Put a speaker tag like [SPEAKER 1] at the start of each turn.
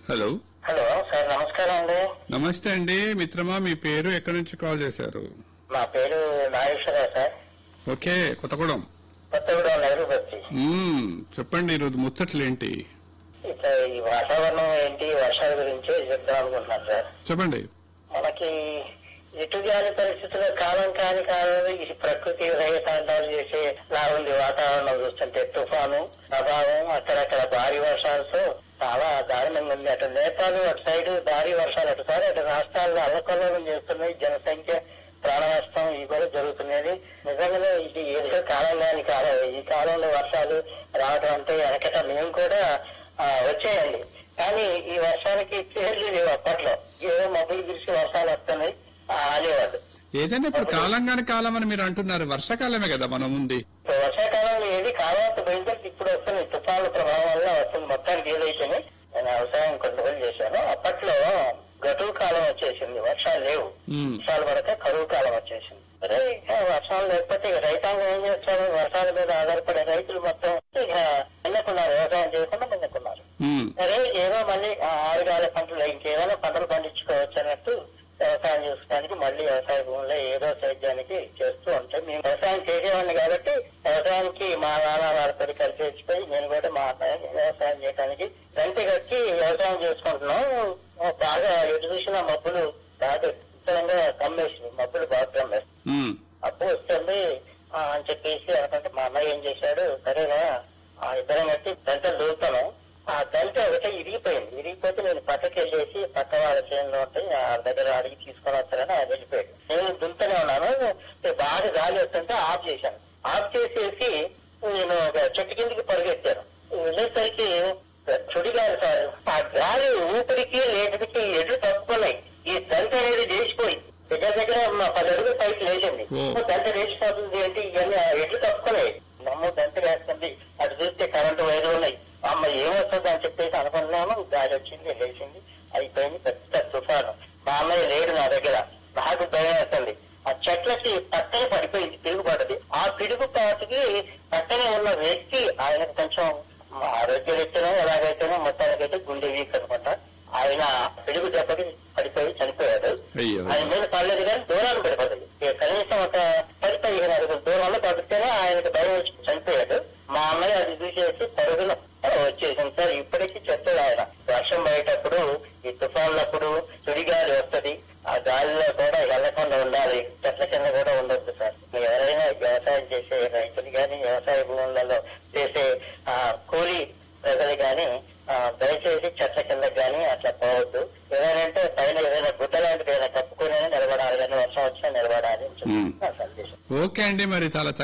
[SPEAKER 1] Hello
[SPEAKER 2] hello sir నమస్కారం అండి
[SPEAKER 1] నమస్తే అండి మిత్రమా మీ పేరు ఎక్కడి నుంచి కాల్ చేశారు
[SPEAKER 2] నా పేరు నాగేశ్వరరావు సార్
[SPEAKER 1] ఓకే కొత్తగూడెం
[SPEAKER 2] కొత్తగూడెం నెహ్రూ బస్తి
[SPEAKER 1] మ్మ్, చెప్పండి ఈరోజు ముచ్చట్లేంటి
[SPEAKER 2] ఇక ఈ వాతావరణం ఏంటి వర్షాల గురించి చెప్దాం అనుకుంటున్నాను సార్
[SPEAKER 1] చెప్పండి
[SPEAKER 2] మనకి ఎటుగాని పరిస్థితుల్లో కాలం కాని కాదు ఈ ప్రకృతి రహితాంతాలు చేసే లా ఉంది వాతావరణం చూస్తుంటే తుఫాను ప్రభావం అక్కడక్కడ భారీ వర్షాలతో చాలా దారుణంగా ఉంది అటు నేపాల్ అటు సైడ్ భారీ వర్షాలు అటు సార్ అటు రాష్ట్రాల్లో అల్లకల్లోలం చేస్తున్నాయి జనసంఖ్య ప్రాణ నష్టం ఇవి కూడా జరుగుతున్నాయి నిజంగానే ఇది ఏదో కాలం కాని కాలం ఈ కాలంలో వర్షాలు రావడం అంటే వెనకట మేము కూడా ఆ, వచ్చేయండి కానీ ఈ వర్షానికి పేర్లు లేవు అప్పట్లో ఏదో మబ్బులు కురిసి వర్షాలు వస్తున్నాయి ఆ, అనేవాళ్ళు
[SPEAKER 1] ఏదైనా ఇప్పుడు కాలం కాని కాలం అని మీరు అంటున్నారు వర్షాకాలమే కదా మనం ఉంది
[SPEAKER 2] ఇప్పుడు వర్షాకాలంలో ఏది కావాలంత బయలుదేరి ఇప్పుడు వస్తుంది తుఫాను ప్రభావం వల్ల వస్తుంది మొత్తానికి ఏదైతేనే నేను వ్యవసాయం కొన్ని రోజులు చేశాను అప్పట్లో గతువు కాలం వచ్చేసింది వర్షాలు లేవు
[SPEAKER 1] మ్మ్.
[SPEAKER 2] వర్షాలు పడక కరువు కాలం వచ్చేసింది అరే ఇక వర్షాలు లేకపోతే ఇక రైతాంగం ఏం చేస్తారు వర్షాల మీద ఆధారపడే రైతులు మొత్తం ఇక నిన్నకున్నారు వ్యవసాయం చేయకుండా నిన్నకున్నారు
[SPEAKER 1] మ్మ్.
[SPEAKER 2] సరే ఏదో మళ్ళీ ఆ ఆరుగాల పంటలు ఇంకేమైనా పంటలు పండించుకోవచ్చు అన్నట్టు వ్యవసాయం చేసుకోవడానికి మళ్ళీ వ్యవసాయ భూముల్లో ఏదో సేద్యానికి చేస్తూ ఉంటాం మేము వ్యవసాయం చేసేవాడిని కాబట్టి వ్యవసాయానికి మా నాన్న వాళ్ళతో కలిసి వచ్చిపోయి నేను కూడా మా అన్నయ్య వ్యవసాయం చేయడానికి గంటి కట్టి వ్యవసాయం చేసుకుంటున్నాం బాగా ఎటు చూసిన మబ్బులు బాగా విస్తరంగా కమ్మేసింది మబ్బులు బాగా కమ్మేస్తుంది
[SPEAKER 1] మ్మ్.
[SPEAKER 2] అప్పు వస్తుంది ఆ, అని చెప్పేసి అనుకుంటే మా అమ్మాయి ఏం చేశాడు సరేనా ఆ ఇద్దరం కట్టి గంటలు దూకుతాను ఆ గంట ఒకటి ఇరిగిపోయింది ఇరిగిపోతే నేను పక్కకి వెళ్ళేసి పక్క వాళ్ళ చేనులో ఉంటే ఆ దగ్గర అడిగి తీసుకొని వస్తారని ఆయన వెళ్ళిపోయాడు నేను దుంతనే ఉన్నాను ఇక బాగా గాలి వస్తుంటే ఆఫ్ చేశాను ఆఫ్ చేసేసి నేను ఒక చెట్టు కిందకి పరిగెత్తాను వెళ్ళేసరికి చుడిగాలి సార్ ఆ గాలి ఊపిరికి లేటికి ఎడ్లు తప్పుకున్నాయి ఈ దంత అనేది లేచిపోయింది దగ్గర దగ్గర మా పది అడుగులు పైకి లేచింది
[SPEAKER 1] ఓ.
[SPEAKER 2] దంత లేచిపోతుంది ఏంటి ఇవన్నీ ఆ ఎడ్లు తప్పుకున్నాయి నమ్ము దంత వేస్తుంది అటు చూస్తే కరెంటు వైర్లు ఉన్నాయి అమ్మ ఏమొస్తుంది అని చెప్పేసి అనుకున్నాము గాలి వచ్చింది లేచింది అయిపోయింది పెద్ద తుఫాను మా అమ్మాయి లేడు నా దగ్గర నాకు భయం వేస్తుంది ఆ చెట్లకి పక్కనే పడిపోయింది పిడుగుపడ్డది ఆ పిడుగుపాటుకి పక్కనే ఉన్న వ్యక్తి ఆయన కొంచెం ఆరోగ్యరీత్యానో ఎలాగైతేనో మొత్తానికైతే గుండె వీక్ అనమాట ఆయన పిడుగు దెబ్బకి పడిపోయి చనిపోయాడు
[SPEAKER 1] అయ్యో
[SPEAKER 2] ఆయన మీద పడలేదు కానీ దూరాన్ని పడిపోతుంది ఇక కనీసం ఒక పది పదిహేను అడుగుల దూరంలో పడితేనే ఆయనకు భయం వచ్చి చనిపోయాడు మా అన్నయ్య అది చూసేసి పరుగున వచ్చేసింది సార్ ఇప్పటికీ చెప్తాడు ఆయన వర్షం పడేటప్పుడు ఈ తుఫాన్లప్పుడు సుడిగాలి వస్తది ఆ గాలిలో కూడా వెళ్లకుండా ఉండాలి చెట్ల కింద కూడా ఉండొద్దు సార్ మీరు ఎవరైనా వ్యవసాయం చేసే రైతులు కానీ వ్యవసాయ భూములలో చేసే ఆ కూలీ ప్రజలు కానీ ఆ, దయచేసి చెట్ల కింద కానీ అట్లా పోవద్దు ఏదైనా పైన ఏదైనా గుడ్డ లాంటిది ఏదైనా కప్పుకునే నిలబడాలి కానీ వర్షం వచ్చినా నిలబడాలి అని చెప్పి
[SPEAKER 1] మ్మ్.
[SPEAKER 2] నా సందేశం
[SPEAKER 1] ఓకే అండి మరి చాలా